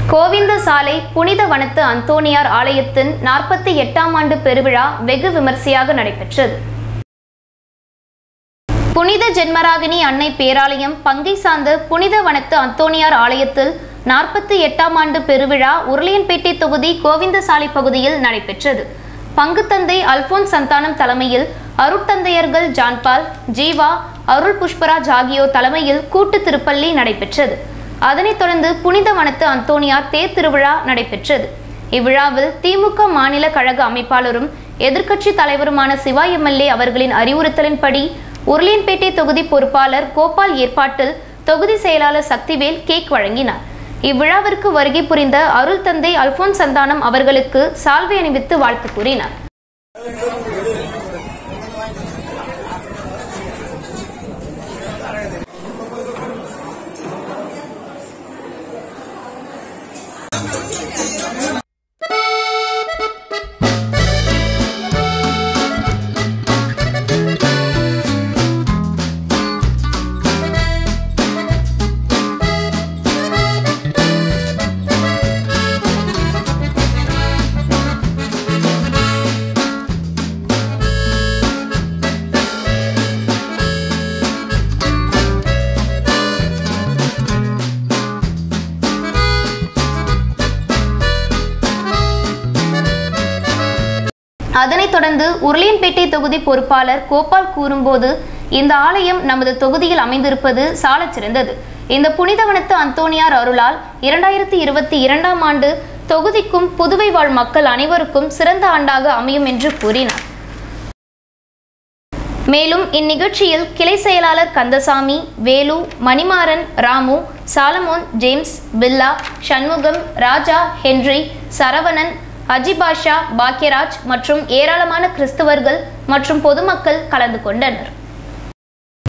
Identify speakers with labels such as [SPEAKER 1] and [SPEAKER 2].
[SPEAKER 1] கோவிந்த சாலை புனித வனத்து அந்தோணியார் ஆலயத்தின் நாற்பத்தி எட்டாம் ஆண்டு பெருவிழா வெகு விமர்சையாக நடைபெற்றது புனித ஜென்மராகினி அன்னை பேராலயம் பங்கை சார்ந்த புனித வனத்து அந்தோணியார் ஆலயத்தில் நாற்பத்தி எட்டாம் ஆண்டு பெருவிழா உருளையன்பேட்டை தொகுதி கோவிந்தசாலை பகுதியில் நடைபெற்றது பங்குத்தந்தை அல்போன்ஸ் சந்தானம் தலைமையில் அருட்தந்தையர்கள் ஜான்பால் ஜீவா அருள் புஷ்பராஜ் ஆகியோர் தலைமையில் கூட்டு திருப்பள்ளி நடைபெற்றது அதனைத் தொடர்ந்து புனித வனத்து அந்தோணியார் தேர் திருவிழா நடைபெற்றது இவ்விழாவில் திமுக மாநில கழக அமைப்பாளரும் எதிர்க்கட்சி தலைவருமான சிவா எம்எல்ஏ அவர்களின் அறிவுறுத்தலின்படி உருளியன்பேட்டை தொகுதி பொறுப்பாளர் கோபால் ஏற்பாட்டில் தொகுதி செயலாளர் சக்திவேல் கேக் வழங்கினார் இவ்விழாவிற்கு வருகை புரிந்த அருள் தந்தை அல்போன்ஸ் சந்தானம் அவர்களுக்கு சால்வை அணிவித்து வாழ்த்து கூறினார் அதனைத் தொடர்ந்து உருளியன்பேட்டை தொகுதி பொறுப்பாளர் கோபால் கூறும்போது இந்த ஆலயம் நமது தொகுதியில் அமைந்திருப்பது சாலச் சிறந்தது இந்த புனிதவனத்து அந்தோணியார் அருளால் இரண்டாயிரத்தி இருபத்தி இரண்டாம் ஆண்டு தொகுதிக்கும் புதுவை வாழ் மக்கள் அனைவருக்கும் சிறந்த ஆண்டாக அமையும் என்று கூறினார் மேலும் இந்நிகழ்ச்சியில் கிளை செயலாளர் Kandasamy Velu Manimaran Ramu Solomon James Billa Shanmugam Raja Henry Saravanan Ajibasha Bhagyaraj மற்றும் ஏராளமான கிறிஸ்தவர்கள் மற்றும் பொதுமக்கள் கலந்து கொண்டனர்